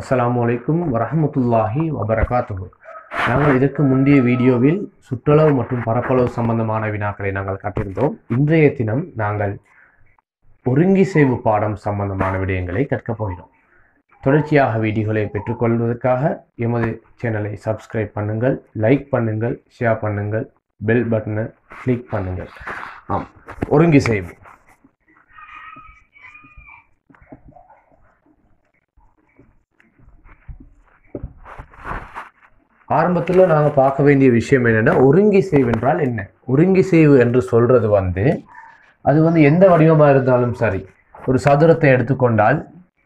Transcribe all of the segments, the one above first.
அஸ்ஸலாமு அலைக்கும் வரஹ்மத்துல்லாஹி வபரகாத்துஹு நாங்கள் இதற்கு முந்தைய வீடியோவில் சுற்றளவு மற்றும் பரப்பளவு சம்பந்தமான வினாக்களை நாங்கள் காட்டியிருந்தோம் இன்றைய தினம் நாங்கள் ஒருங்கிசைவு பாடம் சம்பந்தமான விடயங்களை கற்கப் போகிறோம் தொடர்ச்சியாக வீடியோகளை பெற்றுக்கொள்வதற்காக எமது சேனலை சப்ஸ்கிரைப் பண்ணுங்கள் லைக் பண்ணுங்கள் ஷேர் பண்ணுங்கள் பெல் பட்டனை கிளிக் பண்ணுங்கள் ஆம் ஒருங்கிசைவு ஆரம்பத்தில் நாங்கள் பார்க்க வேண்டிய விஷயம் என்னென்னா ஒருங்கிசைவு என்றால் என்ன ஒருங்கிசைவு என்று சொல்கிறது வந்து அது வந்து எந்த வடிவமாக இருந்தாலும் சரி ஒரு சதுரத்தை எடுத்துக்கொண்டால்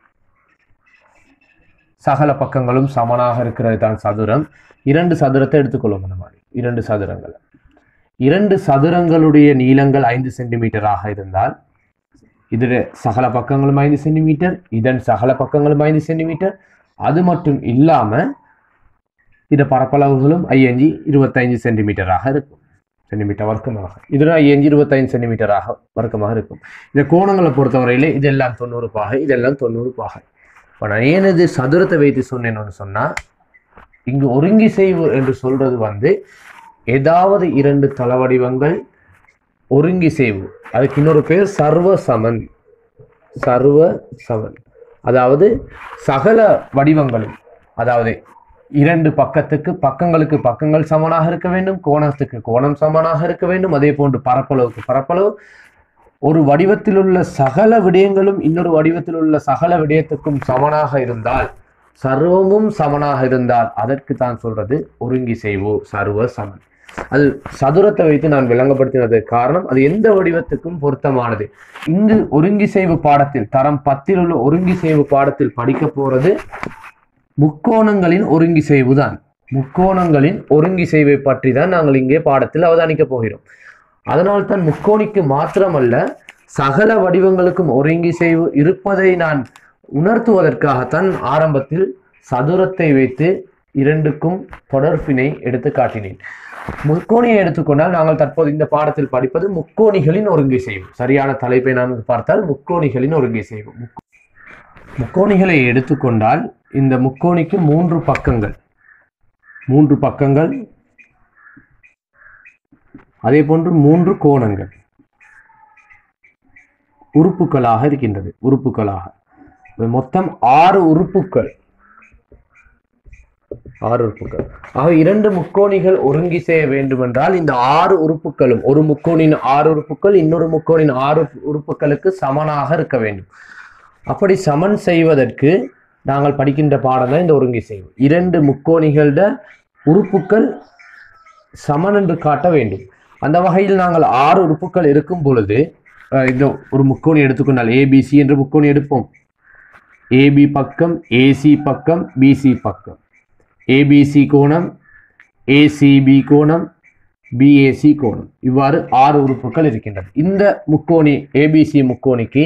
சகல பக்கங்களும் சமனாக இருக்கிறது தான் சதுரம் இரண்டு சதுரத்தை எடுத்துக்கொள்ளும் அந்த மாதிரி இரண்டு சதுரங்கள் இரண்டு சதுரங்களுடைய நீளங்கள் ஐந்து சென்டிமீட்டராக இருந்தால் இதில் சகல பக்கங்களும் ஐந்து சென்டிமீட்டர் இதன் சகல பக்கங்களும் ஐந்து சென்டிமீட்டர் அது மட்டும் இல்லாமல் இந்த பரப்பளவுகளும் ஐயஞ்சி இருபத்தைந்து சென்டிமீட்டராக இருக்கும் சென்டிமீட்டர் வர்க்கமாக இதில் ஐயஞ்சி இருபத்தைந்து சென்டிமீட்டராக வர்க்கமாக இருக்கும் இந்த கோணங்களை பொறுத்தவரையிலே இதெல்லாம் தொண்ணூறு பாகை இதெல்லாம் தொண்ணூறு பாகை இப்போ நான் ஏன் இது சதுரத்தை வைத்து சொன்னேன்னு சொன்னால் இங்கு ஒருங்கிசைவு என்று சொல்றது வந்து ஏதாவது இரண்டு தளவடிவங்கள் ஒருங்கிசைவு அதுக்கு இன்னொரு பேர் சர்வ சமன் சர்வ சமன் அதாவது சகல வடிவங்களும் அதாவது இரண்டு பக்கத்துக்கு பக்கங்களுக்கு பக்கங்கள் சமனாக இருக்க வேண்டும் கோணத்துக்கு கோணம் சமனாக இருக்க வேண்டும் அதே போன்று பரப்பளவுக்கு பரப்பளவு ஒரு வடிவத்தில் உள்ள சகல விடயங்களும் இன்னொரு வடிவத்தில் உள்ள சகல விடயத்துக்கும் சமனாக இருந்தால் சர்வமும் சமனாக இருந்தால் அதற்கு தான் சொல்றது ஒருங்கிசைவு சர்வ சமன் அது சதுரத்தை வைத்து நான் விளங்கப்படுத்தினது காரணம் அது எந்த வடிவத்துக்கும் பொருத்தமானது இங்கு ஒருங்கிசைவு பாடத்தில் தரம் பத்தில் உள்ள ஒருங்கிசைவு பாடத்தில் படிக்க போறது முக்கோணங்களின் ஒருங்கிசைவு தான் முக்கோணங்களின் ஒருங்கிசைவை பற்றி தான் நாங்கள் இங்கே பாடத்தில் அவதானிக்க போகிறோம் அதனால் தான் முக்கோணிக்கு மாத்திரமல்ல சகல வடிவங்களுக்கும் ஒருங்கிசைவு இருப்பதை நான் உணர்த்துவதற்காகத்தான் ஆரம்பத்தில் சதுரத்தை வைத்து இரண்டுக்கும் தொடர்பினை எடுத்து காட்டினேன் முக்கோணியை எடுத்துக்கொண்டால் நாங்கள் தற்போது இந்த பாடத்தில் படிப்பது முக்கோணிகளின் ஒருங்கிசைவு சரியான தலைப்பை நான் பார்த்தால் முக்கோணிகளின் ஒருங்கிசைவு முக்கோ- முக்கோணிகளை எடுத்துக்கொண்டால் இந்த முக்கோணிக்கு மூன்று பக்கங்கள் மூன்று பக்கங்கள் அதே போன்று மூன்று கோணங்கள் உறுப்புகளாக இருக்கின்றது உறுப்புகளாக இது மொத்தம் ஆறு உறுப்புகள் ஆறு உறுப்புகள் ஆக இரண்டு முக்கோணிகள் ஒருங்கி செய்ய வேண்டுமென்றால் இந்த ஆறு உறுப்புகளும் ஒரு முக்கோணின் ஆறு உறுப்புகள் இன்னொரு முக்கோணின் ஆறு உறுப்புகளுக்கு சமனாக இருக்க வேண்டும் அப்படி சமன் செய்வதற்கு நாங்கள் படிக்கின்ற பாடம் தான் இந்த ஒருங்கி செய்வோம் இரண்டு முக்கோணிகளோட உறுப்புகள் சமன் என்று காட்ட வேண்டும் அந்த வகையில் நாங்கள் ஆறு உறுப்புகள் இருக்கும் பொழுது அஹ், இந்த ஒரு முக்கோணி எடுத்துக்கொண்டால் ஏபிசி என்று முக்கோணி எடுப்போம் ஏபி பக்கம் ஏசி பக்கம் பிசி பக்கம் ஏபிசி கோணம் ஏசிபி கோணம் பிஏசி கோணம் இவ்வாறு ஆறு உறுப்புகள் இருக்கின்றது இந்த முக்கோணி ஏபிசி முக்கோணிக்கு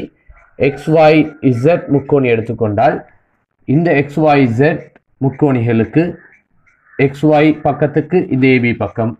XY Z முக்கோணி எடுத்துக்கொண்டால் இந்த XY Z முக்கோணிகளுக்கு XY பக்கத்துக்கு இது ஏபி பக்கம்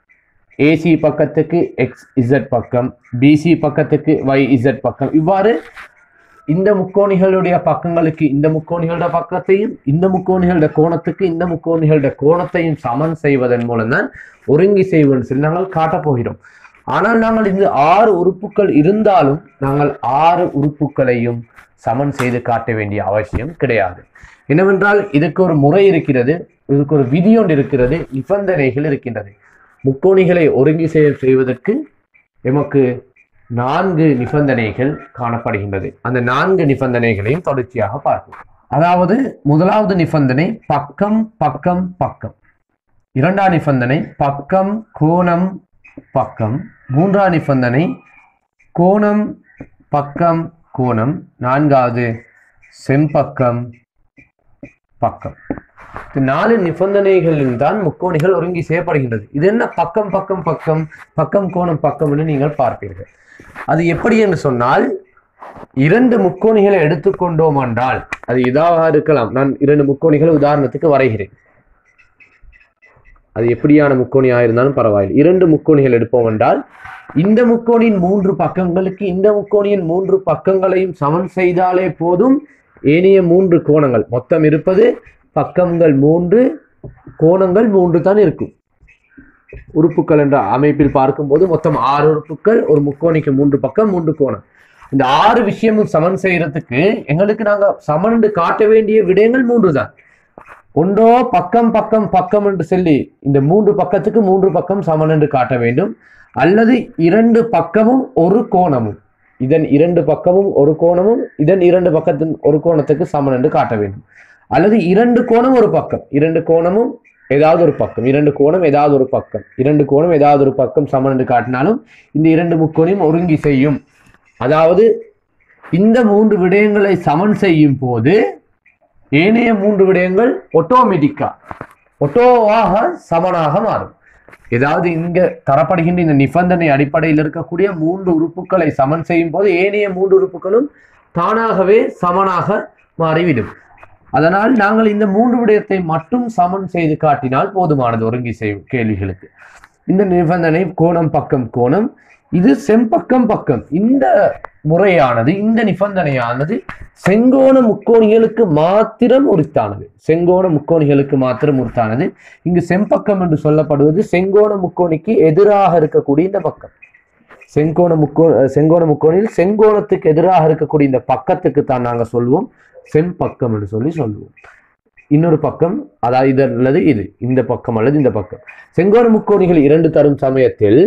ஏசி பக்கத்துக்கு எக்ஸ் இசட் பக்கம் பிசி பக்கத்துக்கு ஒய் இசட் பக்கம் இவ்வாறு இந்த முக்கோணிகளுடைய பக்கங்களுக்கு இந்த முக்கோணிகளோட பக்கத்தையும் இந்த முக்கோணிகளோட கோணத்துக்கு இந்த முக்கோணிகளோட கோணத்தையும் சமன் செய்வதன் மூலம் தான் ஒருங்கி செய்வன் சொல்லி நாங்கள் காட்டப் போகிறோம் ஆனால் நாங்கள் இந்த ஆறு உறுப்புகள் இருந்தாலும் நாங்கள் ஆறு உறுப்புகளையும் சமன் செய்து காட்ட வேண்டிய அவசியம் கிடையாது என்னவென்றால் இதுக்கு ஒரு முறை இருக்கிறது இதுக்கு ஒரு விதி ஒன்று இருக்கிறது நிபந்தனைகள் இருக்கின்றது முக்கோணிகளை ஒருங்கி செய்ய செய்வதற்கு எமக்கு நான்கு நிபந்தனைகள் காணப்படுகின்றது அந்த நான்கு நிபந்தனைகளையும் தொடர்ச்சியாக பார்ப்போம் அதாவது முதலாவது நிபந்தனை பக்கம் பக்கம் பக்கம் இரண்டாம் நிபந்தனை பக்கம் கோணம் பக்கம் மூன்றாம் நிபந்தனை கோணம் பக்கம் கோணம் நான்காவது செம்பக்கம் பக்கம் இந்த நாலு நிபந்தனைகளில் தான் முக்கோணிகள் ஒருங்கி செய்யப்படுகின்றது இது என்ன பக்கம் பக்கம் பக்கம் பக்கம் கோணம் பக்கம் என்று நீங்கள் பார்ப்பீர்கள் அது எப்படி என்று சொன்னால் இரண்டு முக்கோணிகளை எடுத்துக்கொண்டோம் என்றால் அது இதாக இருக்கலாம் நான் இரண்டு முக்கோணிகளை உதாரணத்துக்கு வரைகிறேன் அது எப்படியான முக்கோணியாக இருந்தாலும் பரவாயில்லை இரண்டு முக்கோணிகள் எடுப்போம் என்றால் இந்த முக்கோணியின் மூன்று பக்கங்களுக்கு இந்த முக்கோணியின் மூன்று பக்கங்களையும் சமன் செய்தாலே போதும் ஏனைய மூன்று கோணங்கள் மொத்தம் இருப்பது பக்கங்கள் மூன்று கோணங்கள் மூன்று தான் இருக்கும் உறுப்புகள் என்ற அமைப்பில் பார்க்கும்போது மொத்தம் ஆறு உறுப்புகள் ஒரு முக்கோணிக்கு மூன்று பக்கம் மூன்று கோணம் இந்த ஆறு விஷயமும் சமன் செய்யறதுக்கு எங்களுக்கு நாங்க சமன் காட்ட வேண்டிய விடயங்கள் மூன்று தான் ஒன்றோ பக்கம் பக்கம் பக்கம் என்று சொல்லி இந்த மூன்று பக்கத்துக்கு மூன்று பக்கம் சமன் என்று காட்ட வேண்டும் அல்லது இரண்டு பக்கமும் ஒரு கோணமும் இதன் இரண்டு பக்கமும் ஒரு கோணமும் இதன் இரண்டு பக்கத்தின் ஒரு கோணத்துக்கு சமன் என்று காட்ட வேண்டும் அல்லது இரண்டு கோணம் ஒரு பக்கம் இரண்டு கோணமும் ஏதாவது ஒரு பக்கம் இரண்டு கோணம் ஏதாவது ஒரு பக்கம் இரண்டு கோணம் ஏதாவது ஒரு பக்கம் சமன் என்று காட்டினாலும் இந்த இரண்டு முக்கோணையும் ஒருங்கி செய்யும் அதாவது இந்த மூன்று விடயங்களை சமன் செய்யும் போது ஏனைய மூன்று விடயங்கள் ஆட்டோமேட்டிக்கா ஒட்டோவாக சமனாக மாறும் ஏதாவது இங்க தரப்படுகின்ற இந்த நிபந்தனை அடிப்படையில் இருக்கக்கூடிய மூன்று உறுப்புகளை சமன் செய்யும் போது ஏனைய மூன்று உறுப்புகளும் தானாகவே சமனாக மாறிவிடும் அதனால் நாங்கள் இந்த மூன்று விடயத்தை மட்டும் சமன் செய்து காட்டினால் போதுமானது ஒருங்கி செய்யும் கேள்விகளுக்கு இந்த நிபந்தனை கோணம் பக்கம் கோணம் இது செம்பக்கம் பக்கம் இந்த முறையானது இந்த நிபந்தனையானது செங்கோண முக்கோணிகளுக்கு மாத்திரம் உரித்தானது செங்கோண முக்கோணிகளுக்கு மாத்திரம் உரித்தானது இங்கு செம்பக்கம் என்று சொல்லப்படுவது செங்கோண முக்கோணிக்கு எதிராக இருக்கக்கூடிய இந்த பக்கம் செங்கோண முக்கோ செங்கோண முக்கோணியில் செங்கோணத்துக்கு எதிராக இருக்கக்கூடிய இந்த பக்கத்துக்கு தான் நாங்க சொல்வோம் செம்பக்கம் என்று சொல்லி சொல்லுவோம் இன்னொரு பக்கம் அதாவது இது அல்லது இது இந்த பக்கம் அல்லது இந்த பக்கம் செங்கோண முக்கோணிகள் இரண்டு தரும் சமயத்தில்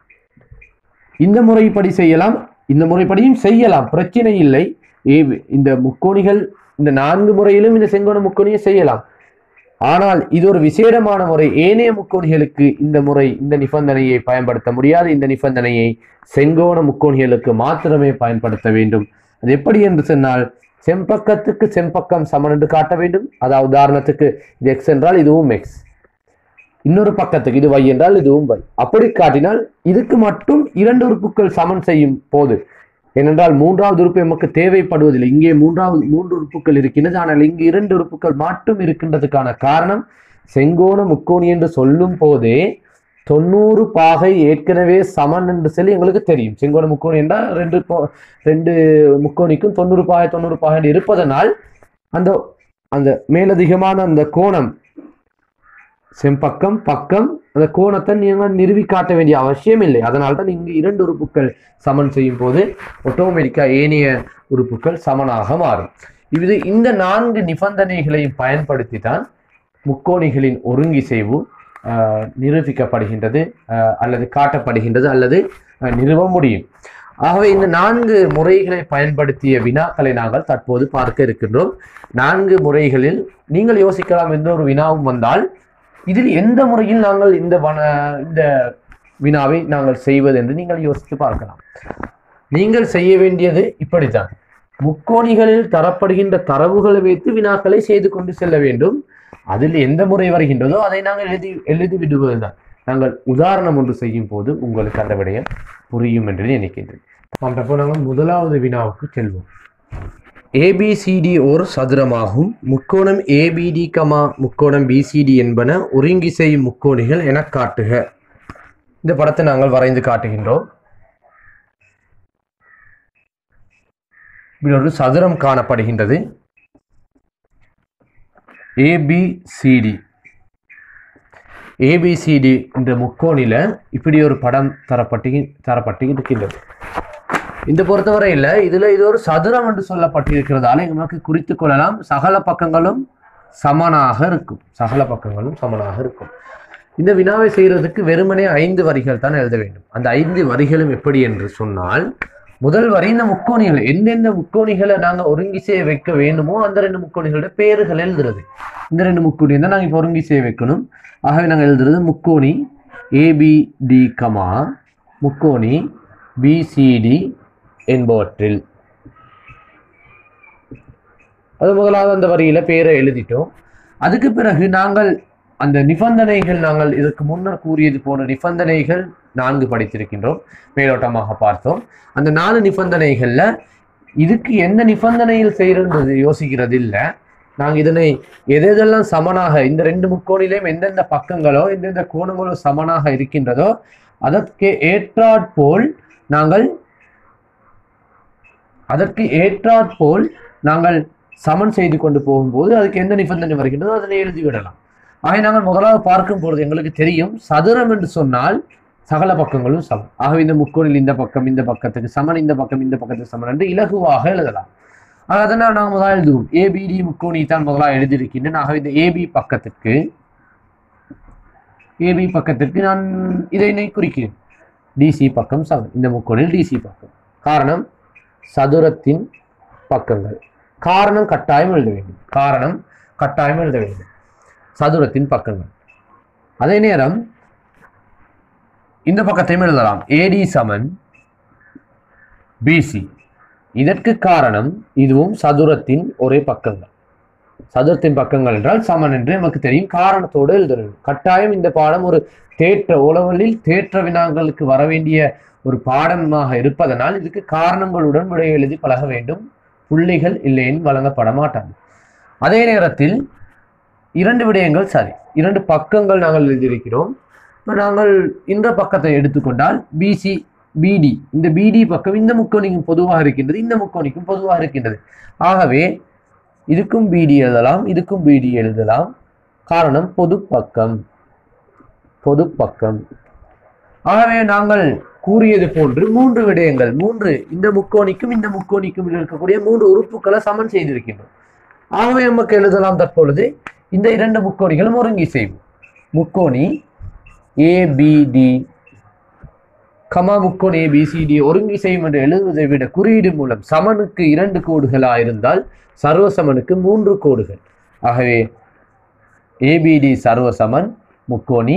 இந்த முறைப்படி செய்யலாம் இந்த முறைப்படியும் செய்யலாம் பிரச்சனை இல்லை ஏ- இந்த முக்கோணிகள் இந்த நான்கு முறையிலும் இந்த செங்கோண முக்கோணியை செய்யலாம் ஆனால் இது ஒரு விசேடமான முறை ஏனைய முக்கோணிகளுக்கு இந்த முறை இந்த நிபந்தனையை பயன்படுத்த முடியாது இந்த நிபந்தனையை செங்கோண முக்கோணிகளுக்கு மாத்திரமே பயன்படுத்த வேண்டும் அது எப்படி என்று சொன்னால் செம்பக்கத்துக்கு செம்பக்கம் சமன் என்று காட்ட வேண்டும் அதாவது உதாரணத்துக்கு இது எக்ஸ் என்றால் இதுவும் எக்ஸ் இன்னொரு பக்கத்துக்கு இது y என்றால் இதுவும் y அப்படி காட்டினால் இதுக்கு மட்டும் இரண்டு உறுப்புகள் சமன் செய்யும் போது ஏனென்றால் மூன்றாவது உறுப்பு நமக்கு தேவைப்படுவதில்லை இங்கே மூன்றாவது மூன்று உறுப்புகள் இருக்கின்றது ஆனால் இங்கு இரண்டு உறுப்புகள் மட்டும் இருக்கின்றதுக்கான காரணம் செங்கோண முக்கோணி என்று சொல்லும் போதே தொண்ணூறு பாகை ஏற்கனவே சமன் என்று சொல்லி எங்களுக்கு தெரியும் செங்கோண முக்கோணி என்றால் ரெண்டு போ- ரெண்டு முக்கோணிக்கும் தொண்ணூறு பாகை தொண்ணூறு பாகை என்று இருப்பதனால் அந்த அந்த மேலதிகமான அந்த கோணம் செம்பக்கம் பக்கம் அந்த கோணத்தை நீங்கள் நிறுவி காட்ட வேண்டிய அவசியம் இல்லை அதனால தான் இங்கு இரண்டு உறுப்புகள் சமன் செய்யும் போது ஆட்டோமேட்டிக்கா ஏனைய உறுப்புகள் சமனாக மாறும் இது இந்த நான்கு நிபந்தனைகளையும் பயன்படுத்தி தான் முக்கோணிகளின் ஒருங்கிசைவு ஆஹ், நிரூபிக்கப்படுகின்றது ஆஹ், அல்லது காட்டப்படுகின்றது அல்லது ஆஹ், நிறுவ முடியும் ஆகவே இந்த நான்கு முறைகளை பயன்படுத்திய வினாக்களை நாங்கள் தற்போது பார்க்க இருக்கின்றோம் நான்கு முறைகளில் நீங்கள் யோசிக்கலாம் எந்த ஒரு வினாவும் வந்தால் இதில் எந்த முறையில் நாங்கள் இந்த வன இந்த வினாவை நாங்கள் செய்வது என்று நீங்கள் யோசித்து பார்க்கலாம் நீங்கள் செய்ய வேண்டியது இப்படித்தான் முக்கோணிகளில் தரப்படுகின்ற தரவுகளை வைத்து வினாக்களை செய்து கொண்டு செல்ல வேண்டும் அதில் எந்த முறை வருகின்றதோ அதை நாங்கள் எழுதி எழுதி விடுவதுதான் நாங்கள் உதாரணம் ஒன்று செய்யும் போது உங்களுக்கு அந்த விடயம் புரியும் என்று நினைக்கின்றேன் அப்போ நாங்கள் முதலாவது வினாவுக்கு செல்வோம் ஏபிசிடி ஒரு சதுரமாகும் முக்கோணம் ஏபிடி கமா முக்கோணம் பிசிடி என்பன ஒருங்கிசை முக்கோணிகள் என காட்டுக இந்த படத்தை நாங்கள் வரைந்து காட்டுகின்றோம் இப்படி ஒரு சதுரம் காணப்படுகின்றது ஏபிசிடி ஏபிசிடி என்ற முக்கோணில இப்படி ஒரு படம் தரப்பட்டு தரப்பட்டு இருக்கின்றது இந்த பொறுத்தவரையில் இதுல இது ஒரு சதுரம் என்று சொல்லப்பட்டிருக்கிறதால நமக்கு குறித்து கொள்ளலாம் சகல பக்கங்களும் சமனாக இருக்கும் சகல பக்கங்களும் சமனாக இருக்கும் இந்த வினாவை செய்யறதுக்கு வெறுமனே ஐந்து வரிகள் தான் எழுத வேண்டும் அந்த ஐந்து வரிகளும் எப்படி என்று சொன்னால் முதல் வரி இந்த முக்கோணிகள் எந்தெந்த முக்கோணிகளை நாங்கள் ஒருங்கி செய்ய வைக்க வேண்டுமோ அந்த ரெண்டு முக்கோணிகளோட பேர்கள் எழுதுறது இந்த ரெண்டு முக்கோணி தான் நாங்கள் இப்போ ஒருங்கி செய்ய வைக்கணும் ஆகவே நாங்கள் எழுதுறது முக்கோணி ஏபிடி கமா முக்கோணி பிசிடி என்பவற்றில் அது முதலாவது அந்த வரியில பேரை எழுதிட்டோம் அதுக்கு பிறகு நாங்கள் அந்த நிபந்தனைகள் நாங்கள் இதற்கு முன்னர் கூறியது போன நிபந்தனைகள் நான்கு படித்திருக்கின்றோம் மேலோட்டமாக பார்த்தோம் அந்த நாலு நிபந்தனைகள்ல இதுக்கு எந்த நிபந்தனையில் செய்யறது யோசிக்கிறது இல்லை நாங்கள் இதனை எதெல்லாம் சமனாக இந்த ரெண்டு முக்கோணிலையும் எந்தெந்த பக்கங்களோ எந்தெந்த கோணங்களோ சமனாக இருக்கின்றதோ அதற்கு ஏற்றாற்போல் நாங்கள் அதற்கு ஏற்றாற்போல் நாங்கள் சமன் செய்து கொண்டு போகும்போது அதுக்கு எந்த நிபந்தனை வருகின்றதோ அதனை எழுதி விடலாம் ஆக நாங்கள் முதலாவது பார்க்கும் பொழுது எங்களுக்கு தெரியும் சதுரம் என்று சொன்னால் சகல பக்கங்களும் சமம் ஆகவே இந்த முக்கோணில் இந்த பக்கம் இந்த பக்கத்துக்கு சமன் இந்த பக்கம் இந்த பக்கத்துக்கு சமன் என்று இலகுவாக எழுதலாம் ஆக அதனால் நாங்கள் முதலாக எழுதுவோம் ஏபிடி முக்கோணி தான் முதலாக எழுதியிருக்கின்றேன் ஆகவே இந்த ஏபி பக்கத்திற்கு ஏபி பக்கத்திற்கு நான் இதனை குறிக்கிறேன் டிசி பக்கம் சமன் இந்த முக்கோணில் டிசி பக்கம் காரணம் சதுரத்தின் பக்கங்கள் காரணம் கட்டாயம் எழுத வேண்டும் காரணம் கட்டாயம் எழுத வேண்டும் சதுரத்தின் பக்கங்கள் அதே நேரம் இந்த பக்கத்தையும் எழுதலாம் ஏடி சமன் பிசி இதற்கு காரணம் இதுவும் சதுரத்தின் ஒரே பக்கங்கள் சதுரத்தின் பக்கங்கள் என்றால் சமன் என்று நமக்கு தெரியும் காரணத்தோடு எழுத வேண்டும் கட்டாயம் இந்த பாடம் ஒரு தேற்ற உளவலில் தேற்ற வினாக்களுக்கு வர வேண்டிய ஒரு பாடமாக இருப்பதனால் இதுக்கு காரணங்களுடன் விடை எழுதி பழக வேண்டும் புள்ளிகள் இல்லையின் வழங்கப்பட மாட்டாது அதே நேரத்தில் இரண்டு விடயங்கள் சரி இரண்டு பக்கங்கள் நாங்கள் எழுதியிருக்கிறோம் இப்ப நாங்கள் இந்த பக்கத்தை எடுத்துக்கொண்டால் பிசி பிடி இந்த பிடி பக்கம் இந்த முக்கோணிக்கும் பொதுவாக இருக்கின்றது இந்த முக்கோணிக்கும் பொதுவாக இருக்கின்றது ஆகவே இதுக்கும் பிடி எழுதலாம் இதுக்கும் பிடி எழுதலாம் காரணம் பொது பக்கம் பொது பக்கம் ஆகவே நாங்கள் கூறியது போன்று மூன்று விடயங்கள் மூன்று இந்த முக்கோணிக்கும் இந்த முக்கோணிக்கும் இருக்கக்கூடிய மூன்று உறுப்புகளை சமன் செய்திருக்கின்றோம் ஆகவே நமக்கு எழுதலாம் தற்பொழுது இந்த இரண்டு முக்கோணிகளும் ஒருங்கி செய்வோம் முக்கோணி ஏபிடி கமா முக்கோணி ஏபிசிடி ஒருங்கி செய்யும் என்று எழுதுவதை விட குறியீடு மூலம் சமனுக்கு இரண்டு கோடுகளா இருந்தால் சர்வசமனுக்கு மூன்று கோடுகள் ஆகவே ஏபிடி சர்வசமன் முக்கோணி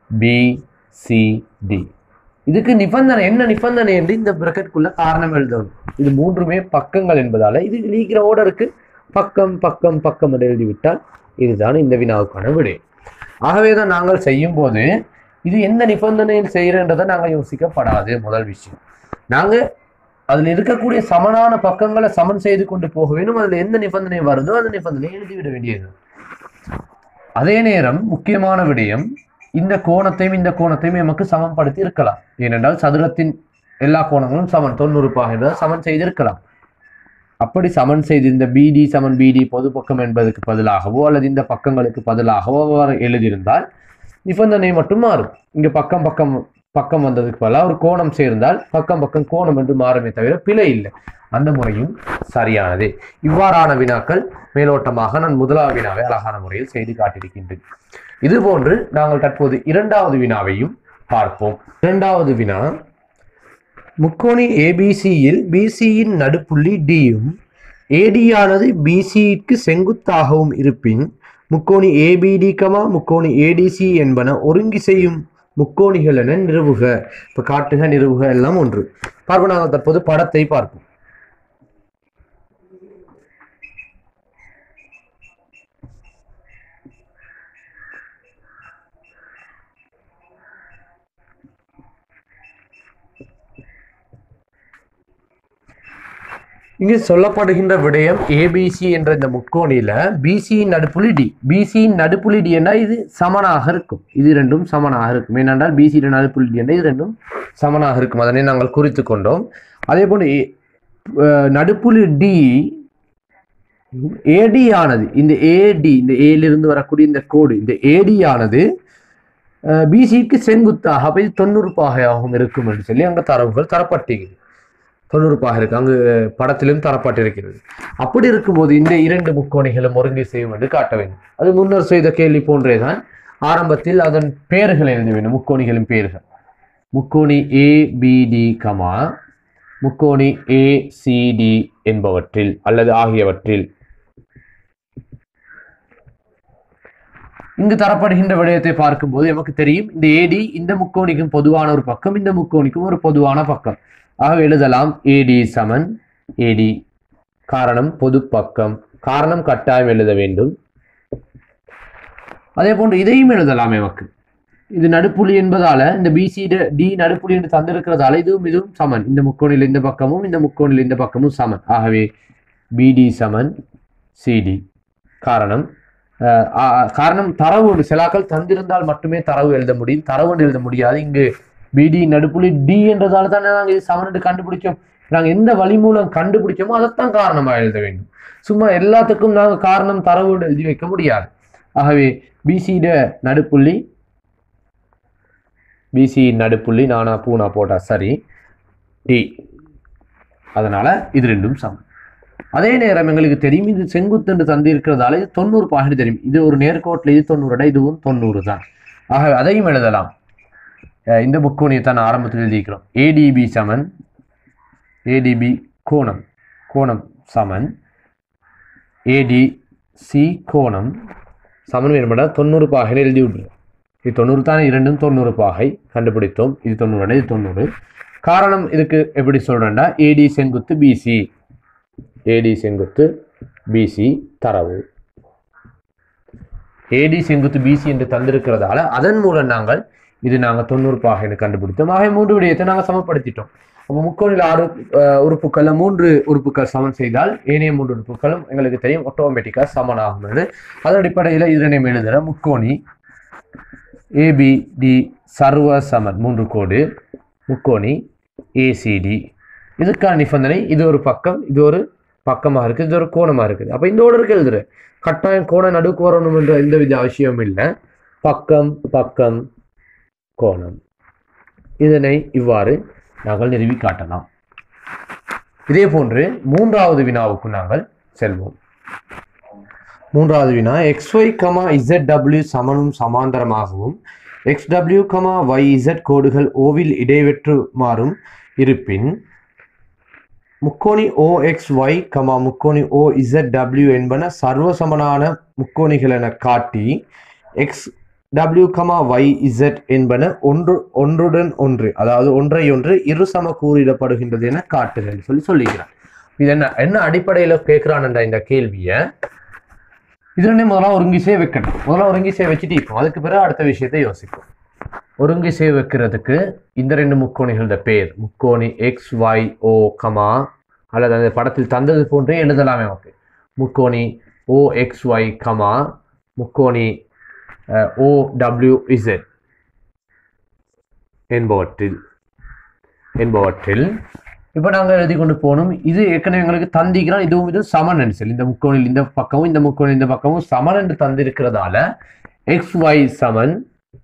பிசிடி இதுக்கு நிபந்தனை என்ன நிபந்தனை என்று இந்த பிரக்கெட்குள்ள காரணம் எழுதணும் இது மூன்றுமே பக்கங்கள் என்பதால இது நீக்கிற ஓர்டருக்கு பக்கம் பக்கம் பக்கம் என்று எழுதிவிட்டால் இதுதான் இந்த வினாவுக்கான விடை ஆகவே தான் நாங்கள் செய்யும் போது இது எந்த நிபந்தனையில் செய்கிறன்றதை நாங்கள் யோசிக்கப்படாது முதல் விஷயம் நாங்கள் அதில் இருக்கக்கூடிய சமனான பக்கங்களை சமன் செய்து கொண்டு போக வேண்டும் அதில் எந்த நிபந்தனை வருதோ அந்த நிபந்தனையை எழுதிவிட வேண்டியது அதே நேரம் முக்கியமான விடயம் இந்த கோணத்தையும் இந்த கோணத்தையும் நமக்கு சமன்படுத்தி இருக்கலாம் ஏனென்றால் சதுரத்தின் எல்லா கோணங்களும் சமன் தொண்ணூறு பாகின்றது சமன் செய்திருக்கலாம் அப்படி சமன் செய்து இந்த பிடி சமன் பிடி பொது பக்கம் என்பதற்கு பதிலாகவோ அல்லது இந்த பக்கங்களுக்கு பதிலாகவோ அவ்வாறு எழுதியிருந்தால் நிபந்தனை மட்டும் மாறும் இங்க பக்கம் பக்கம் பக்கம் வந்ததுக்கு பதிலாக ஒரு கோணம் சேர்ந்தால் பக்கம் பக்கம் கோணம் என்று மாறுமே தவிர பிழை இல்லை அந்த முறையும் சரியானது இவ்வாறான வினாக்கள் மேலோட்டமாக நான் முதலாவது வினாவை அழகான முறையில் செய்து காட்டியிருக்கின்றேன் இதுபோன்று நாங்கள் தற்போது இரண்டாவது வினாவையும் பார்ப்போம் இரண்டாவது வினா முக்கோணி ஏபிசியில் பிசியின் நடுப்புள்ளி டியும் ஏடியானது பிசிக்கு செங்குத்தாகவும் இருப்பின் முக்கோணி ஏபிடி கமா முக்கோணி ஏடிசி என்பன ஒருங்கி செய்யும் முக்கோணிகள் என நிறுவுக இப்போ காட்டுக நிறுவுக எல்லாம் ஒன்று பார்ப்போம் நாங்கள் தற்போது படத்தை பார்ப்போம் இங்கு சொல்லப்படுகின்ற விடயம் ஏபிசி என்ற இந்த முக்கோணியில பிசியின் நடுப்புள்ளி டி பிசியின் நடுப்புள்ளி டி என்றால் இது சமனாக இருக்கும் இது ரெண்டும் சமனாக இருக்கும் ஏனென்றால் பிசியின் நடுப்புள்ளி டி என்றால் இது ரெண்டும் சமனாக இருக்கும் அதனை நாங்கள் குறித்து கொண்டோம் அதே போன்று ஏ- அஹ் நடுப்புள்ளி டி ஏடி ஆனது இந்த ஏடி இந்த ஏலிருந்து வரக்கூடிய இந்த கோடு இந்த ஏடி ஆனது பிசிக்கு செங்குத்தாக அப்ப இது தொண்ணூறு பாகையாகவும் இருக்கும் என்று சொல்லி அங்கே தரவுகள் தரப்பட்டிருக்கிறது தொண்ணூறு பாகை இருக்கு அங்கு படத்திலும் தரப்பட்டிருக்கிறது அப்படி இருக்கும்போது இந்த இரண்டு முக்கோணிகளும் ஒருங்கி செய்யும் என்று காட்ட வேண்டும் அது முன்னர் செய்த கேள்வி போன்றேதான் ஆரம்பத்தில் அதன் பெயர்கள் எழுத வேண்டும் முக்கோணிகளின் பெயர்கள் முக்கோணி ஏ பிடி கமா முக்கோணி ஏ சிடி என்பவற்றில் அல்லது ஆகியவற்றில் இங்கு தரப்படுகின்ற விடயத்தை பார்க்கும்போது நமக்கு தெரியும் இந்த ஏடி இந்த முக்கோணிக்கும் பொதுவான ஒரு பக்கம் இந்த முக்கோணிக்கும் ஒரு பொதுவான பக்கம் ஆக எழுதலாம் ஏடி சமன் ஏடி காரணம் பொது பக்கம் காரணம் கட்டாயம் எழுத வேண்டும் அதே போன்று இதையும் எழுதலாம் நமக்கு இது நடுப்புள்ளி என்பதால இந்த பிசி டி நடுப்புள்ளி என்று தந்திருக்கிறதால இதுவும் இதுவும் சமன் இந்த முக்கோணில் இந்த பக்கமும் இந்த முக்கோணில் இந்த பக்கமும் சமன் ஆகவே பிடி சமன் சிடி காரணம் அஹ், ஆ- காரணம் தரவு ஒன்று சிலாக்கள் தந்திருந்தால் மட்டுமே தரவு எழுத முடியும் தரவு எழுத முடியாது இங்கு பிடி நடுப்புள்ளி டி என்றதால தானே நாங்கள் இது சமன் என்று கண்டுபிடிச்சோம் நாங்கள் எந்த வழி மூலம் கண்டுபிடிச்சோமோ அதைத்தான் காரணமாக எழுத வேண்டும் சும்மா எல்லாத்துக்கும் நாங்கள் காரணம் தரவோடு எழுதி வைக்க முடியாது ஆகவே பிசியிட நடுப்புள்ளி பிசி நடுப்புள்ளி நானா பூனா போட்டா சரி டி அதனால இது ரெண்டும் சமம் அதே நேரம் எங்களுக்கு தெரியும் இது செங்குத்து தந்து இருக்கிறதால இது தொண்ணூறு பாயிண்ட் தெரியும் இது ஒரு நேர்கோட்டில் இது தொண்ணூறு இதுவும் தொண்ணூறு தான் ஆக அதையும் எழுதலாம் அஹ் இந்த முக்கோணியை தான் ஆரம்பத்தில் எழுதிக்கிறோம் ஏடிபி சமன் ஏடிபி கோணம் கோணம் சமன் ஏடிசி கோணம் சமன் வேணுமெண்டா தொண்ணூறு பாகையில் எழுதி விட்ரு இது தொண்ணூறு தானே இரண்டும் தொண்ணூறு பாகை கண்டுபிடித்தோம் இது தொண்ணூறு இது தொண்ணூறு காரணம் இதுக்கு எப்படி சொல்றேன்டா ஏடி செங்குத்து பிசி ஏடி செங்குத்து பிசி தரவு ஏடி செங்குத்து பிசி என்று தந்திருக்கிறதால அதன் மூலம் நாங்கள் இது நாங்கள் தொண்ணூறு பாகைன்னு கண்டுபிடித்தோம் ஆக மூன்று விடயத்தை நாங்கள் சமப்படுத்திட்டோம் அப்போ முக்கோணில் ஆறு அஹ், உறுப்புக்கள்ல மூன்று உறுப்புகள் சமன் செய்தால் ஏனைய மூன்று உறுப்புகளும் எங்களுக்கு தெரியும் ஆட்டோமேட்டிக்காக சமனாகும் என்று அதன் அடிப்படையில் இதனை எழுதுகிற முக்கோணி ஏபிடி சர்வ சமன் மூன்று கோடு முக்கோணி ஏசிடி இதுக்கான நிபந்தனை இது ஒரு பக்கம் இது ஒரு பக்கமாக இருக்குது இது ஒரு கோணமாக இருக்குது அப்போ இந்த ஓடருக்கு எழுதுற கட்டாயம் கோணம் நடுக்கு வரணும் என்ற எந்த வித அவசியமும் இல்லை பக்கம் பக்கம் கோணம் இதனை இவ்வாறு நாங்கள் நிறுவி காட்டலாம் இதே போன்று மூன்றாவது வினாவுக்கு நாங்கள் செல்வோம் மூன்றாவது வினா xy கமா ZW சமனும் சமாந்தரமாகவும் XW கமா YZ கோடுகள் ஓவில் இடைவெற்றுமாறும் இருப்பின் முக்கோணி OXY கமா முக்கோணி OZW என்பன சர்வசமனான முக்கோணிகள் என காட்டி XW கமா YZ என்பன ஒன்று ஒன்றுடன் ஒன்று அதாவது ஒன்றை ஒன்று இருசம கூறிடப்படுகின்றது என காட்டுக என்று சொல்லி சொல்லிக்கிறார் இது என்ன என்ன அடிப்படையில் கேட்கிறான்ன்ற இந்த கேள்வியை இதுன்னு முதல்ல ஒருங்கிசையை வைக்கணும் முதல்ல ஒருங்கிசையை வச்சுட்டு இப்போ அதுக்கு பிறகு அடுத்த விஷயத்தை யோசிப்போம் ஒருங்கிசை வைக்கிறதுக்கு இந்த ரெண்டு முக்கோணிகளோட பேர் முக்கோணி எக்ஸ் ஒய் ஓ கமா அல்லது அந்த படத்தில் தந்தது போன்றே எழுதலாமே நமக்கு முக்கோணி ஓ எக்ஸ் ஒய் கமா முக்கோணி ஓ டபிள்யூ இசட் என்பவற்றில் என்பவற்றில் இப்போ நாங்கள் எழுதி கொண்டு போகணும் இது ஏற்கனவே எங்களுக்கு தந்திக்கிறோம் இதுவும் இதுவும் சமன் என்று சொல்லி இந்த முக்கோணில் இந்த பக்கமும் இந்த முக்கோணில் இந்த பக்கமும் சமன் என்று தந்திருக்கிறதால எக்ஸ் ஒய் சமன்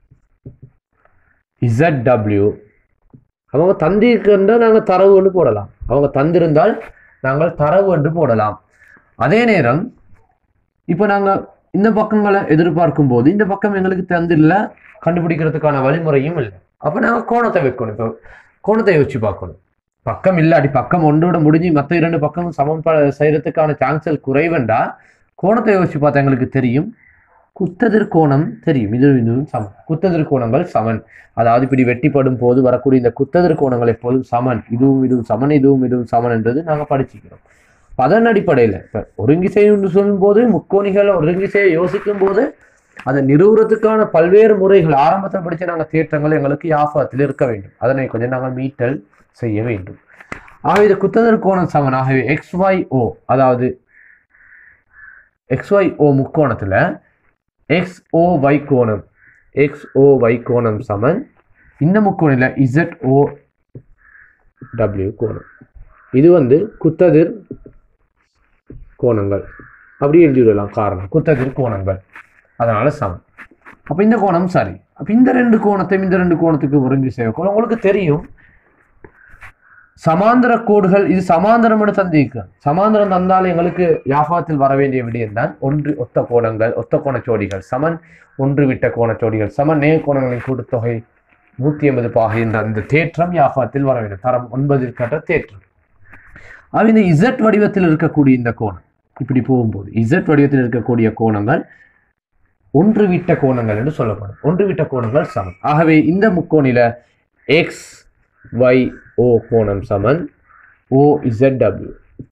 இசட் டபிள்யூ அவங்க தந்திருக்கிறதா நாங்கள் தரவு என்று போடலாம் அவங்க தந்திருந்தால் நாங்கள் தரவு என்று போடலாம் அதே நேரம் இப்போ நாங்கள் இந்த பக்கங்களை எதிர்பார்க்கும் போது இந்த பக்கம் எங்களுக்கு தந்திரல கண்டுபிடிக்கிறதுக்கான வழிமுறையும் இல்லை அப்போ நாங்கள் கோணத்தை வைக்கணும் இப்போ கோணத்தை யோசிச்சு பார்க்கணும் பக்கம் இல்லாட்டி பக்கம் ஒன்றோட முடிஞ்சு மற்ற இரண்டு பக்கம் சமம் ப- செய்யறதுக்கான சான்சல் குறைவுண்டா கோணத்தை யோசிச்சு பார்த்தா எங்களுக்கு தெரியும் குத்ததிர் கோணம் தெரியும் இது இதுவும் சமன் குத்ததிர் கோணங்கள் சமன் அதாவது இப்படி வெட்டிப்படும் போது வரக்கூடிய இந்த குத்ததிர் கோணங்கள் எப்போதும் சமன் இதுவும் இதுவும் சமன் இதுவும் இதுவும் சமன் என்றது நாங்கள் படிச்சுக்கிறோம் அதன் அடிப்படையில் இப்போ ஒருங்கிசை என்று சொல்லும்போது முக்கோணிகள் ஒருங்கிசையை யோசிக்கும் போது அதை நிறுவுறதுக்கான பல்வேறு முறைகள் ஆரம்பத்தில் படிச்ச நாங்கள் தேற்றங்கள் எங்களுக்கு யாஃபத்தில் இருக்க வேண்டும் அதனை கொஞ்சம் நாங்கள் மீட்டல் செய்ய வேண்டும் ஆகவே இது குத்ததர் கோணம் சமன் ஆகவே எக்ஸ் ஒய் ஓ அதாவது எக்ஸ் ஒய் ஓ முக்கோணத்தில் எக்ஸ் ஓ ஒய் கோணம் எக்ஸ் ஓ ஒய் கோணம் சமன் இந்த முக்கோணில் இசட் ஓ டபிள்யூ கோணம் இது வந்து குத்ததிர் கோணங்கள் அப்படி எழுதி விடலாம் காரணம் குத்ததிர் கோணங்கள் அதனால சமம் அப்போ இந்த கோணம் சரி அப்போ இந்த ரெண்டு கோணத்தையும் இந்த ரெண்டு கோணத்துக்கு ஒருங்கி செய்யக்கூடும் உங்களுக்கு தெரியும் சமாந்தர கோடுகள் இது சமாந்தரம்னு தந்திருக்கு சமாந்தரம் தந்தால் எங்களுக்கு யாஃபாத்தில் வர வேண்டிய விடயம் தான் ஒன்று ஒத்த கோணங்கள் ஒத்த கோண ஜோடிகள் சமன் ஒன்று விட்ட கோண ஜோடிகள் சமன் நேர் கோணங்களின் கூட்டுத்தொகை நூற்றி எண்பது பாகை என்ற அந்த தேற்றம் யாஃபாத்தில் வர வேண்டும் தரம் ஒன்பதில் கட்ட தேற்றம் ஆக இந்த இசட் வடிவத்தில் இருக்கக்கூடிய இந்த கோணம் இப்படி போகும்போது இசட் வடிவத்தில் இருக்கக்கூடிய கோணங்கள் ஒன்று விட்ட கோணங்கள் என்று சொல்லப்படும் ஒன்று விட்ட கோணங்கள் சமன் ஆகவே இந்த முக்கோணில எக்ஸ் ஒய் ஓ கோணம் சமன் ஓ இசட் டபிள்யூ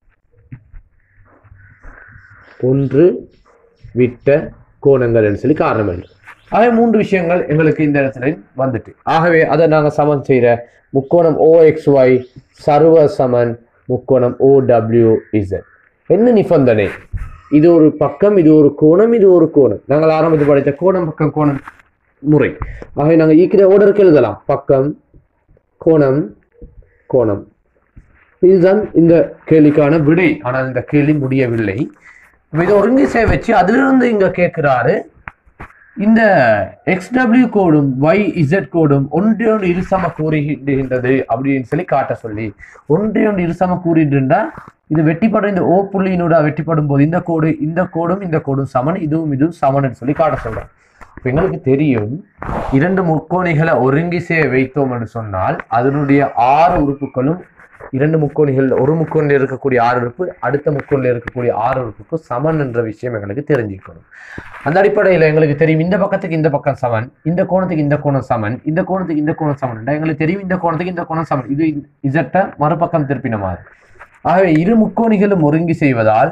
ஒன்று விட்ட கோணங்கள் என்று சொல்லி காரணம் என்று ஆகவே மூன்று விஷயங்கள் எங்களுக்கு இந்த இடத்துல வந்துட்டு ஆகவே அதை நாங்கள் சமன் செய்கிற முக்கோணம் ஓ எக்ஸ் ஒய் சர்வ சமன் முக்கோணம் ஓ டபிள்யூ இசட் என்ன நிபந்தனை இது ஒரு பக்கம் இது ஒரு கோணம் இது ஒரு கோணம் நாங்கள் ஆரம்பத்தில் படித்த கோணம் பக்கம் கோணம் முறை ஆகவே நாங்கள் ஈக்கிற ஓடருக்கு எழுதலாம் பக்கம் கோணம் கோணம் இதுதான் இந்த கேள்விக்கான விடை ஆனால் இந்த கேள்வி முடியவில்லை இப்ப இதை ஒருங்கிசை வச்சு அதிலிருந்து இங்க கேட்கிறாரு இந்த XW கோடும் y z கோடும் ஒன்றையொன்று இருசம கூறுகின்றது அப்படின்னு சொல்லி காட்ட சொல்லி ஒன்றையொன்று இருசம கூறிட்டுண்டா இது வெட்டிப்படும் இந்த ஓ புள்ளியினோட வெட்டிப்படும் போது இந்த கோடு இந்த கோடும் இந்த கோடும் சமன் இதுவும் இதுவும் சமன்னு சொல்லி காட்ட சொல்றோம் இப்ப எங்களுக்கு தெரியும் இரண்டு முக்கோணிகளை ஒருங்கிசைய வைத்தோம் என்று சொன்னால் அதனுடைய ஆறு உறுப்புகளும் இரண்டு முக்கோணிகள் ஒரு முக்கோணில் இருக்கக்கூடிய ஆறு உறுப்பு அடுத்த முக்கோணில் இருக்கக்கூடிய ஆறு உறுப்புக்கு சமன் என்ற விஷயம் எங்களுக்கு தெரிஞ்சுக்கணும் அந்த அடிப்படையில் எங்களுக்கு தெரியும் இந்த பக்கத்துக்கு இந்த பக்கம் சமன் இந்த கோணத்துக்கு இந்த கோணம் சமன் இந்த கோணத்துக்கு இந்த கோணம் சமன் எங்களுக்கு தெரியும் இந்த கோணத்துக்கு இந்த கோணம் சமன் இது இசட்ட மறுபக்கம் திருப்பின மாதிரி ஆகவே இரு முக்கோணிகளும் ஒருங்கி செய்வதால்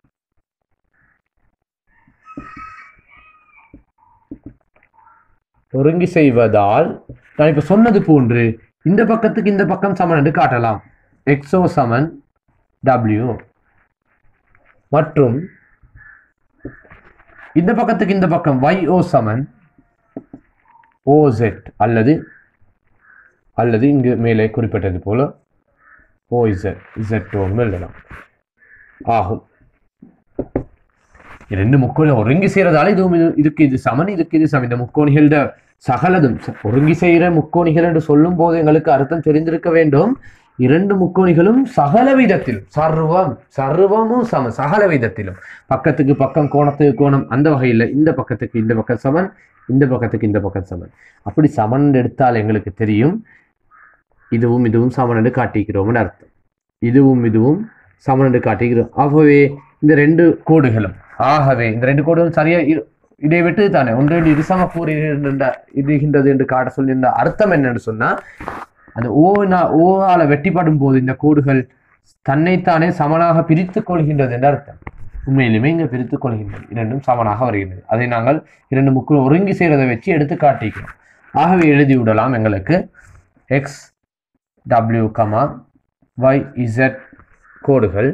ஒருங்கி செய்வதால் நான் இப்ப சொன்னது போன்று இந்த பக்கத்துக்கு இந்த பக்கம் சமன் என்று காட்டலாம் எக்ஸோ சமன் டபிள்யூ மற்றும் இந்த பக்கத்துக்கு இந்த பக்கம் YO சமன் OZ அல்லது அல்லது இங்கு மேலே குறிப்பிட்டது போல OZ Z எழுதலாம் ஆகும் இரண்டு முக்கோணி ஒருங்கி செய்யறதால இதுவும் இது இதுக்கு இது சமன் இதுக்கு இது சமன் இந்த முக்கோணிகளோட சகலதும் ச- ஒருங்கி செய்கிற முக்கோணிகள் என்று சொல்லும் போது எங்களுக்கு அர்த்தம் தெரிந்திருக்க வேண்டும் இரண்டு முக்கோணிகளும் சகல விதத்திலும் சர்வம் சர்வமும் சம சகல விதத்திலும் பக்கத்துக்கு பக்கம் கோணத்துக்கு கோணம் அந்த வகையில் இந்த பக்கத்துக்கு இந்த பக்கம் சமன் இந்த பக்கத்துக்கு இந்த பக்கம் சமன் அப்படி சமன் எடுத்தால் எங்களுக்கு தெரியும் இதுவும் இதுவும் சமன் என்று காட்டிக்கிறோம்னு அர்த்தம் இதுவும் இதுவும் சமன் என்று காட்டுகிறோம் ஆகவே இந்த ரெண்டு கோடுகளும் ஆகவே இந்த ரெண்டு கோடுகளும் சரியா இரு- இதை விட்டு தானே ஒன்று ரெண்டு இருசம கூறுகின்ற இருக்கின்றது என்று காட்ட சொல்லியிருந்த அர்த்தம் என்னன்னு சொன்னா அந்த ஓனா ஓவால வெட்டிப்படும் போது இந்த கோடுகள் தன்னைத்தானே சமனாக பிரித்துக் கொள்கின்றது என்று அர்த்தம் உண்மையிலுமே இங்க பிரித்துக் கொள்கின்றது இரண்டும் சமனாக வருகின்றது அதை நாங்கள் இரண்டு முக்கு ஒருங்கி செய்கிறதை வச்சு எடுத்து காட்டிக்கிறோம் ஆகவே எழுதி விடலாம் எங்களுக்கு X W comma Y Z கோடுகள்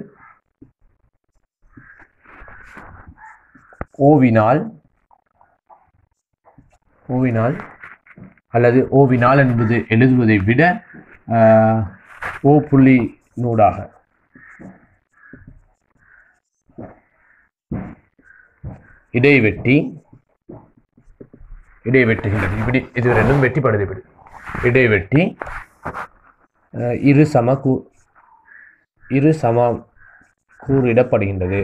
ஓவினால் ஓவினால் அல்லது ஓவினால் என்பது எழுதுவதை விட ஆஹ், ஓ புள்ளி நூடாக இடைவெட்டி இடைவெட்டுகின்றது இப்படி இது ரெண்டும் வெட்டிப்படுது இப்படி இடைவெட்டி ஆஹ், இரு சம கூ இரு சம கூறிடப்படுகின்றது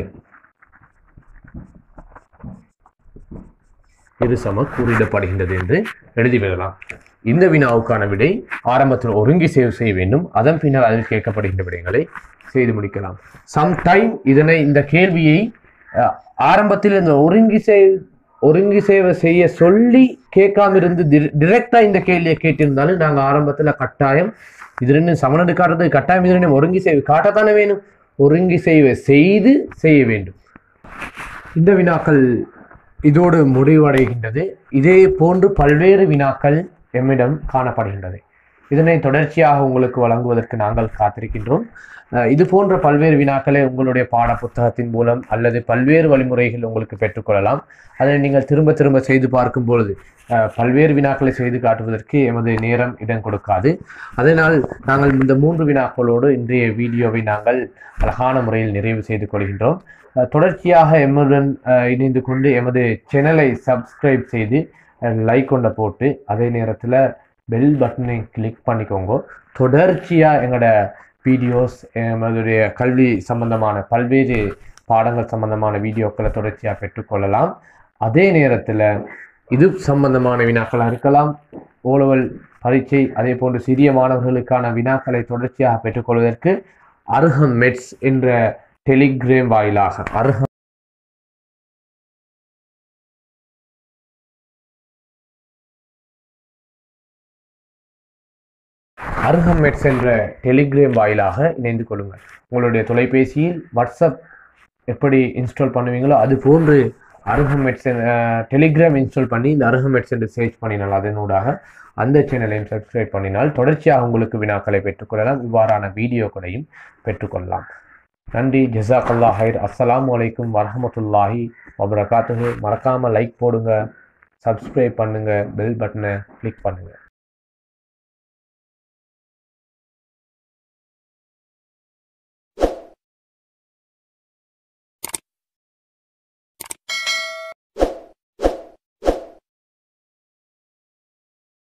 இரு சம கூறிடப்படுகின்றது என்று எழுதிவிடலாம் இந்த வினாவுக்கான விடை ஆரம்பத்தில் ஒருங்கி சேவ் செய்ய வேண்டும் அதன் பின்னர் அதில் கேட்கப்படுகின்ற விடயங்களை செய்து முடிக்கலாம் சம்டைம் இதனை இந்த கேள்வியை அஹ், ஆரம்பத்தில் இந்த ஒருங்கி சேவ் ஒருங்கி சேவை செய்ய சொல்லி கேட்காம இருந்து டிரெக்டா இந்த கேள்வியை கேட்டிருந்தாலும் நாங்க ஆரம்பத்துல கட்டாயம் இது ரெண்டு சமனடு காட்டுறது கட்டாயம் இது ரெண்டு ஒருங்கி சேவை காட்டத்தானே வேணும் ஒருங்கி சேவை செய்து செய்ய வேண்டும் இந்த வினாக்கள் இதோடு முடிவடைகின்றது இதே போன்று பல்வேறு வினாக்கள் எம்மிடம் காணப்படுகின்றது இதனை தொடர்ச்சியாக உங்களுக்கு வழங்குவதற்கு நாங்கள் காத்திருக்கின்றோம் அஹ் இது போன்ற பல்வேறு வினாக்களை உங்களுடைய பாட புத்தகத்தின் மூலம் அல்லது பல்வேறு வழிமுறைகள் உங்களுக்கு பெற்றுக்கொள்ளலாம் அதை நீங்கள் திரும்ப திரும்ப செய்து பார்க்கும் பொழுது அஹ், பல்வேறு வினாக்களை செய்து காட்டுவதற்கு எமது நேரம் இடம் கொடுக்காது அதனால் நாங்கள் இந்த மூன்று வினாக்களோடு இன்றைய வீடியோவை நாங்கள் அழகான முறையில் நிறைவு செய்து கொள்கின்றோம் அஹ், தொடர்ச்சியாக எம்முடன் அஹ், இணைந்து கொண்டு எமது சேனலை சப்ஸ்கிரைப் செய்து லைக் கொண்ட போட்டு அதே நேரத்தில் பெல் பட்டனை கிளிக் பண்ணிக்கோங்க தொடர்ச்சியாக எங்களோட வீடியோஸ் எமதுடைய கல்வி சம்பந்தமான பல்வேறு பாடங்கள் சம்பந்தமான வீடியோக்களை தொடர்ச்சியாக பெற்றுக்கொள்ளலாம் அதே நேரத்தில் இது சம்பந்தமான வினாக்களாக இருக்கலாம் ஓலவல் பரீட்சை அதே போன்று சிறிய மாணவர்களுக்கான வினாக்களை தொடர்ச்சியாக பெற்றுக்கொள்வதற்கு அருகம் மெட்ஸ் என்ற டெலிகிராம் வாயிலாக அருகம் அருகம் மெட்ஸ் என்ற டெலிகிராம் வாயிலாக இணைந்து கொள்ளுங்கள் உங்களுடைய தொலைபேசியில் வாட்ஸ்அப் எப்படி இன்ஸ்டால் பண்ணுவீங்களோ அது போன்று அருகம் மெட்ஸ் டெலிகிராம் இன்ஸ்டால் பண்ணி இந்த அருகம் மெட்ஸ் என்று சர்ச் பண்ணினால் அதனூடாக அந்த சேனலையும் சப்ஸ்கிரைப் பண்ணினால் தொடர்ச்சியாக உங்களுக்கு வினாக்களை பெற்றுக்கொள்ளலாம் இவ்வாறான வீடியோக்களையும் பெற்றுக்கொள்ளலாம் நன்றி ஜசாக்கல்லா ஹைர் அஸ்ஸலாமு அலைக்கும் வரஹமத்துல்லாஹி வபரகாத்துஹு மறக்காமல் லைக் போடுங்க சப்ஸ்கிரைப் பண்ணுங்க பெல் பட்டனை கிளிக் பண்ணுங்க